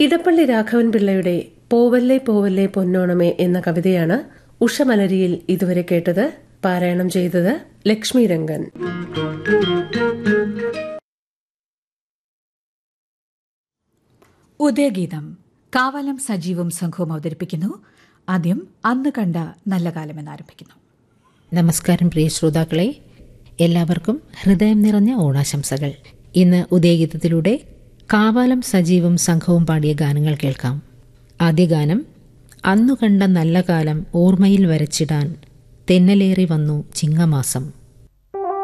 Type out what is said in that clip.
ഇടപ്പള്ളി രാഘവൻ പിള്ളയുടെ പോവല്ലേ പോവല്ലേ പൊന്നോണമേ എന്ന കവിതയാണ് ഉഷമലരിയിൽ ഇതുവരെ കേട്ടത് പാരായണം ചെയ്തത് ലക്ഷ്മി രംഗൻ ഉദയഗീതം കാവലം സജീവും സംഘവും അവതരിപ്പിക്കുന്നു ആദ്യം അന്ന് കണ്ട നല്ല കാലം എന്നാരംഭിക്കുന്നു നമസ്കാരം പ്രിയ ശ്രോതാക്കളെ എല്ലാവർക്കും ഹൃദയം നിറഞ്ഞ ഓണാശംസകൾ ഇന്ന് ഉദയഗീതത്തിലൂടെ കാവാലം സജീവും സംഘവും പാടിയ ഗാനങ്ങൾ കേൾക്കാം ആദ്യ ഗാനം അന്നു കണ്ട നല്ല കാലം ഓർമ്മയിൽ വരച്ചിടാൻ തെന്നലേറി വന്നു ചിങ്ങമാസം